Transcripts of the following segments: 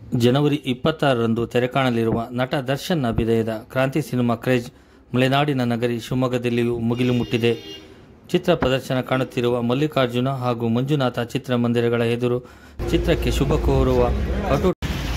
ಜನವರಿ ಇಪ್ಪತ್ತಾರರಂದು ತೆರೆಕಾಣಲಿರುವ ನಟ ದರ್ಶನ್ ಅಭಿನಯದ ಕ್ರಾಂತಿ ಸಿನಿಮಾ ಕ್ರೇಜ್ ಮಲೆನಾಡಿನ ನಗರಿ ಶಿವಮೊಗ್ಗದಲ್ಲಿಯೂ ಮುಗಿಲು ಮುಟ್ಟಿದೆ ಚಿತ್ರ ಪ್ರದರ್ಶನ ಕಾಣುತ್ತಿರುವ ಮಲ್ಲಿಕಾರ್ಜುನ ಹಾಗೂ ಮಂಜುನಾಥ ಚಿತ್ರಮಂದಿರಗಳ ಎದುರು ಚಿತ್ರಕ್ಕೆ ಶುಭ ಕೋರುವ ಪಟು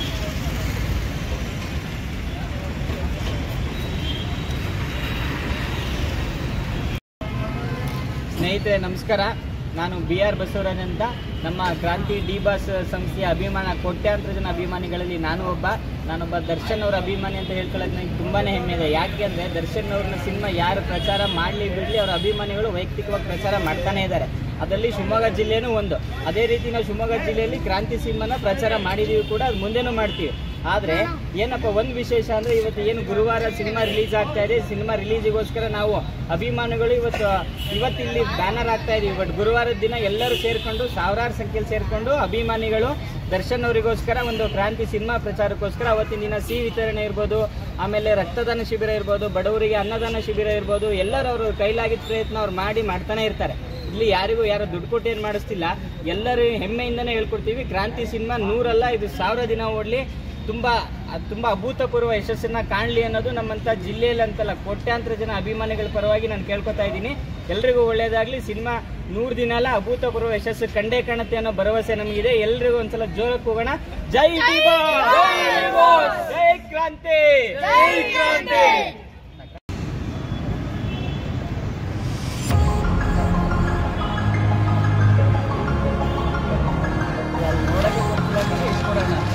ಸ್ನೇಹಿತರೆ ನಮಸ್ಕಾರ ನಾನು ಬಿ ಆರ್ ಬಸವರಾಜ್ ಅಂತ ನಮ್ಮ ಕ್ರಾಂತಿ ಡಿ ಬಾಸ್ ಸಂಸ್ಥೆಯ ಅಭಿಮಾನ ಕೋಟ್ಯಾಂತರ ಜನ ಅಭಿಮಾನಿಗಳಲ್ಲಿ ನಾನು ಒಬ್ಬ ನಾನೊಬ್ಬ ದರ್ಶನ್ ಅವರ ಅಭಿಮಾನಿ ಅಂತ ಹೇಳ್ಕೊಳ್ಳೋದು ನನಗೆ ತುಂಬಾ ಹೆಮ್ಮೆ ಇದೆ ಯಾಕೆ ಅಂದರೆ ದರ್ಶನ್ ಅವ್ರನ್ನ ಸಿನಿಮಾ ಯಾರು ಪ್ರಚಾರ ಮಾಡಲಿ ಬಿಡಲಿ ಅವರ ಅಭಿಮಾನಿಗಳು ವೈಯಕ್ತಿಕವಾಗಿ ಪ್ರಚಾರ ಮಾಡ್ತಾನೆ ಇದ್ದಾರೆ ಅದರಲ್ಲಿ ಶಿವಮೊಗ್ಗ ಜಿಲ್ಲೆನೂ ಒಂದು ಅದೇ ರೀತಿ ನಾವು ಶಿವಮೊಗ್ಗ ಜಿಲ್ಲೆಯಲ್ಲಿ ಕ್ರಾಂತಿ ಸಿನಿಮಾನ ಪ್ರಚಾರ ಮಾಡಿದ್ದೀವಿ ಕೂಡ ಅದು ಮುಂದೆನೂ ಮಾಡ್ತೀವಿ ಆದರೆ ಏನಪ್ಪ ಒಂದು ವಿಶೇಷ ಅಂದರೆ ಇವತ್ತು ಏನು ಗುರುವಾರ ಸಿನಿಮಾ ರಿಲೀಸ್ ಆಗ್ತಾ ಇದೆ ಸಿನಿಮಾ ರಿಲೀಸಿಗೋಸ್ಕರ ನಾವು ಅಭಿಮಾನಿಗಳು ಇವತ್ತು ಇವತ್ತಿಲ್ಲಿ ಬ್ಯಾನರ್ ಆಗ್ತಾ ಇದೀವಿ ಬಟ್ ಗುರುವಾರದ ದಿನ ಎಲ್ಲರೂ ಸೇರ್ಕೊಂಡು ಸಾವಿರಾರು ಸಂಖ್ಯೆಯಲ್ಲಿ ಸೇರ್ಕೊಂಡು ಅಭಿಮಾನಿಗಳು ದರ್ಶನ್ ಅವರಿಗೋಸ್ಕರ ಒಂದು ಕ್ರಾಂತಿ ಸಿನಿಮಾ ಪ್ರಚಾರಕ್ಕೋಸ್ಕರ ಅವತ್ತಿನ ದಿನ ಸಿಹಿ ವಿತರಣೆ ಇರ್ಬೋದು ಆಮೇಲೆ ರಕ್ತದಾನ ಶಿಬಿರ ಇರ್ಬೋದು ಬಡವರಿಗೆ ಅನ್ನದಾನ ಶಿಬಿರ ಇರ್ಬೋದು ಎಲ್ಲರೂ ಅವರು ಕೈಲಾಗಿದ್ದ ಪ್ರಯತ್ನ ಅವ್ರು ಮಾಡಿ ಮಾಡ್ತಾನೆ ಇರ್ತಾರೆ ಇಲ್ಲಿ ಯಾರಿಗೂ ಯಾರು ದುಡ್ಡು ಕೊಟ್ಟು ಏನು ಮಾಡಿಸ್ತಿಲ್ಲ ಎಲ್ಲರೂ ಹೆಮ್ಮೆಯಿಂದನೇ ಹೇಳ್ಕೊಡ್ತೀವಿ ಕ್ರಾಂತಿ ಸಿನಿಮಾ ನೂರಲ್ಲ ಇದು ಸಾವಿರ ದಿನ ಓಡಲಿ ತುಂಬ ತುಂಬ ಅಭೂತಪೂರ್ವ ಯಶಸ್ಸನ್ನ ಕಾಣಲಿ ಅನ್ನೋದು ನಮ್ಮಂಥ ಜಿಲ್ಲೆಯಲ್ಲಿ ಅಂತಲ್ಲ ಕೋಟ್ಯಾಂತರ ಜನ ಅಭಿಮಾನಿಗಳ ಪರವಾಗಿ ನಾನು ಕೇಳ್ಕೊತಾ ಇದ್ದೀನಿ ಎಲ್ರಿಗೂ ಒಳ್ಳೇದಾಗಲಿ ಸಿನಿಮಾ ನೂರು ದಿನ ಅಲ್ಲ ಅಭೂತಪೂರ್ವ ಯಶಸ್ಸು ಕಂಡೇ ಕಾಣುತ್ತೆ ಅನ್ನೋ ಭರವಸೆ ನಮಗಿದೆ ಎಲ್ರಿಗೂ ಒಂದ್ಸಲ ಜೋರಕ್ಕೆ ಹೋಗೋಣ ಜೈ ದಿವಾಸ್! ಜೈ ಕ್ರಾಂತಿ ಜೈ ಕ್ರಾಂತಿ ನೋಡಕ್ಕೆ ಗೊತ್ತಿಲ್ಲ ಅಂದ್ರೆ ಇಟ್ಕೊಡೋಣ.